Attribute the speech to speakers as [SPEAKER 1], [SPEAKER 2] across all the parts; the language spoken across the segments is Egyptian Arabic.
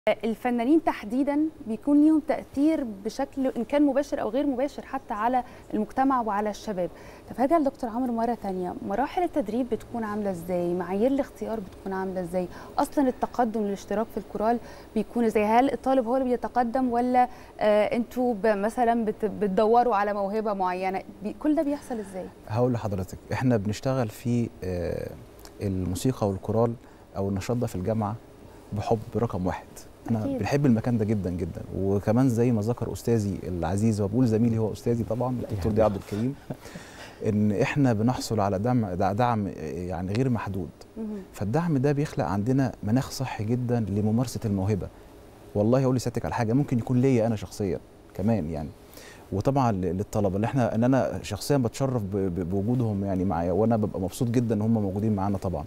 [SPEAKER 1] الفنانين تحديدا بيكون ليهم تاثير بشكل ان كان مباشر او غير مباشر حتى على المجتمع وعلى الشباب طب هرجع لدكتور عمرو مره ثانيه مراحل التدريب بتكون عامله ازاي معايير الاختيار بتكون عامله ازاي اصلا التقدم للاشتراك في الكورال بيكون ازاي هل الطالب هو اللي بيتقدم ولا آه انتوا مثلا بت بتدوروا على موهبه معينه بي كل ده بيحصل ازاي
[SPEAKER 2] هقول لحضرتك احنا بنشتغل في آه الموسيقى والكورال او النشاط ده في الجامعه بحب رقم واحد انا
[SPEAKER 1] أكيد.
[SPEAKER 2] بنحب المكان ده جدا جدا وكمان زي ما ذكر استاذي العزيز وبقول زميلي هو استاذي طبعا الدكتور ضياء عبد الكريم ان احنا بنحصل على دعم دعم يعني غير محدود فالدعم ده بيخلق عندنا مناخ صحي جدا لممارسه الموهبه والله اقول لسيادتك على حاجه ممكن يكون ليا انا شخصيا كمان يعني وطبعا للطلبه اللي احنا ان انا شخصيا بتشرف بوجودهم يعني معايا وانا ببقى مبسوط جدا ان هم موجودين معانا طبعا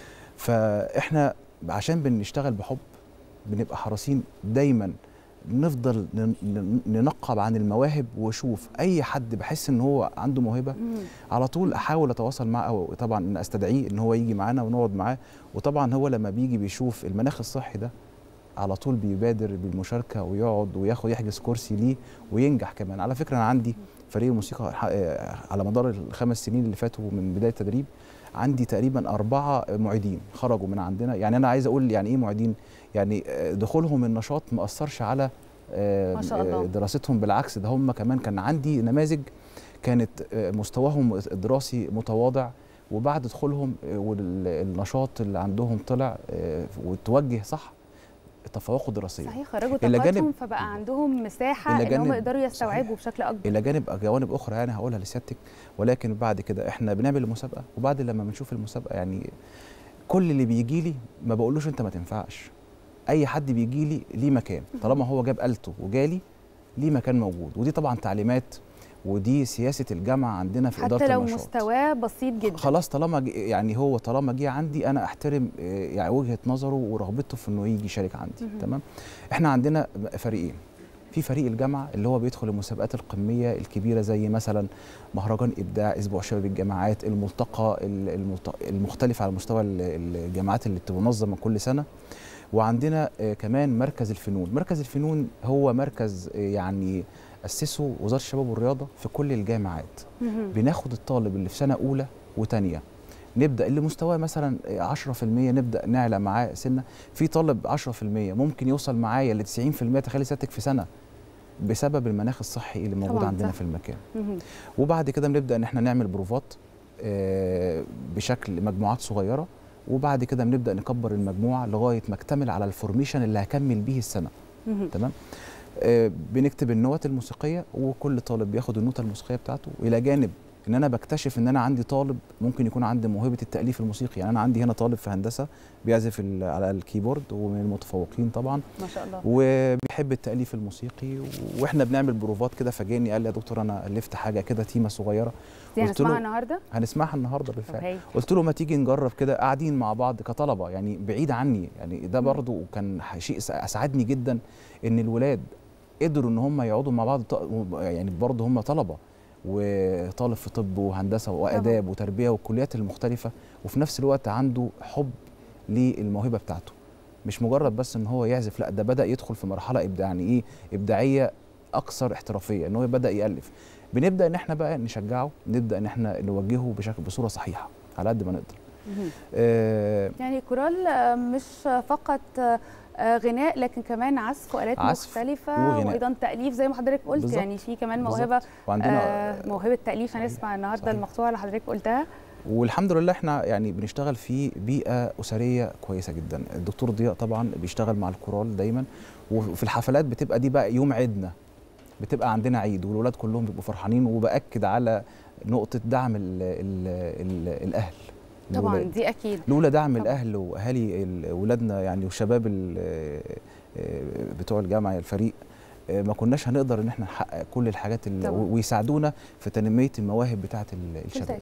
[SPEAKER 2] فاحنا عشان بنشتغل بحب بنبقى حريصين دايما نفضل ننقب عن المواهب واشوف اي حد بحس ان هو عنده موهبه على طول احاول اتواصل معه او طبعا ان استدعيه ان هو يجي معانا ونقعد معاه وطبعا هو لما بيجي بيشوف المناخ الصحي ده على طول بيبادر بالمشاركه ويقعد وياخد يحجز كرسي ليه وينجح كمان على فكره انا عندي فريق موسيقى على مدار الخمس سنين اللي فاتوا من بدايه التدريب عندي تقريبا أربعة معيدين خرجوا من عندنا يعني أنا عايز أقول يعني إيه معيدين يعني دخولهم النشاط ما أثرش على
[SPEAKER 1] ما شاء الله.
[SPEAKER 2] دراستهم بالعكس ده هم كمان كان عندي نماذج كانت مستواهم الدراسي متواضع وبعد دخولهم والنشاط اللي عندهم طلع وتوجه صح تفوقوا دراسيا
[SPEAKER 1] صحيح خرجوا طاقتهم فبقى عندهم مساحه ان هم يقدروا يستوعبوا بشكل اكبر
[SPEAKER 2] الى جانب جوانب اخرى يعني هقولها لسيادتك ولكن بعد كده احنا بنعمل المسابقه وبعد لما بنشوف المسابقه يعني كل اللي بيجي لي ما بقولوش انت ما تنفعش اي حد بيجي لي ليه مكان طالما هو جاب آلته وجالي ليه مكان موجود ودي طبعا تعليمات ودي سياسه الجامعه عندنا في اداره
[SPEAKER 1] حتى لو
[SPEAKER 2] النشاط
[SPEAKER 1] مستواه بسيط جدا
[SPEAKER 2] خلاص طالما يعني هو طالما جه عندي انا احترم يعني وجهه نظره ورغبته في انه يجي يشارك عندي
[SPEAKER 1] مهم.
[SPEAKER 2] تمام احنا عندنا فريقين في فريق الجامعه اللي هو بيدخل المسابقات القميه الكبيره زي مثلا مهرجان ابداع اسبوع شباب الجامعات الملتقى المختلف على مستوى الجامعات اللي بتنظم كل سنه وعندنا كمان مركز الفنون مركز الفنون هو مركز يعني اسسه وزاره الشباب والرياضه في كل الجامعات بناخد الطالب اللي في سنه اولى وثانيه نبدا اللي مستواه مثلا 10% نبدا نعلى معاه سنه في طالب 10% ممكن يوصل معايا ل 90% تخيلي سيادتك في سنه بسبب المناخ الصحي اللي موجود عندنا
[SPEAKER 1] صح.
[SPEAKER 2] في المكان وبعد كده بنبدا ان احنا نعمل بروفات بشكل مجموعات صغيره وبعد كده بنبدا نكبر المجموعه لغايه ما اكتمل على الفورميشن اللي هكمل بيه السنه تمام آه بنكتب النوت الموسيقيه وكل طالب بياخد النوته الموسيقيه بتاعته الى جانب ان انا بكتشف ان انا عندي طالب ممكن يكون عنده موهبه التاليف الموسيقي يعني انا عندي هنا طالب في هندسه بيعزف على الكيبورد ومن المتفوقين طبعا
[SPEAKER 1] ما شاء الله
[SPEAKER 2] وبيحب التاليف الموسيقي واحنا بنعمل بروفات كده فجاني قال لي يا دكتور انا الفت حاجه كده تيمه صغيره
[SPEAKER 1] دي هنسمعها النهارده
[SPEAKER 2] هنسمعها النهارده بالفعل قلت له ما تيجي نجرب كده قاعدين مع بعض كطلبه يعني بعيد عني يعني ده برضو كان شيء اسعدني جدا ان الولاد قدروا ان هم يقعدوا مع بعض يعني برضه هم طلبه وطالب في طب وهندسه واداب وتربيه والكليات المختلفه وفي نفس الوقت عنده حب للموهبه بتاعته مش مجرد بس ان هو يعزف لا ده بدا يدخل في مرحله ابداع يعني ايه ابداعيه اكثر احترافيه ان هو بدا يالف بنبدا ان احنا بقى نشجعه نبدا ان احنا نوجهه بشكل بصوره صحيحه على قد ما نقدر
[SPEAKER 1] آه يعني كورال مش فقط غناء لكن كمان عزف والات
[SPEAKER 2] عزف
[SPEAKER 1] مختلفه
[SPEAKER 2] وغناء.
[SPEAKER 1] وايضا تاليف زي ما حضرتك قلت
[SPEAKER 2] بالزبط.
[SPEAKER 1] يعني في كمان موهبه
[SPEAKER 2] وعندنا
[SPEAKER 1] آه موهبه تاليف هنسمع النهارده
[SPEAKER 2] صحيح.
[SPEAKER 1] المقطوعه اللي حضرتك قلتها
[SPEAKER 2] والحمد لله احنا يعني بنشتغل في بيئه اسريه كويسه جدا الدكتور ضياء طبعا بيشتغل مع الكورال دايما وفي الحفلات بتبقى دي بقى يوم عيدنا بتبقى عندنا عيد والولاد كلهم بيبقوا فرحانين وباكد على نقطه دعم ال ال ال الاهل
[SPEAKER 1] طبعا
[SPEAKER 2] الولاد.
[SPEAKER 1] دي اكيد
[SPEAKER 2] لولا دعم
[SPEAKER 1] طبعاً.
[SPEAKER 2] الاهل واهالي ولادنا يعني وشباب بتوع الجامعه الفريق ما كناش هنقدر ان احنا نحقق كل الحاجات اللي
[SPEAKER 1] طبعاً.
[SPEAKER 2] ويساعدونا في تنميه المواهب بتاعه الشباب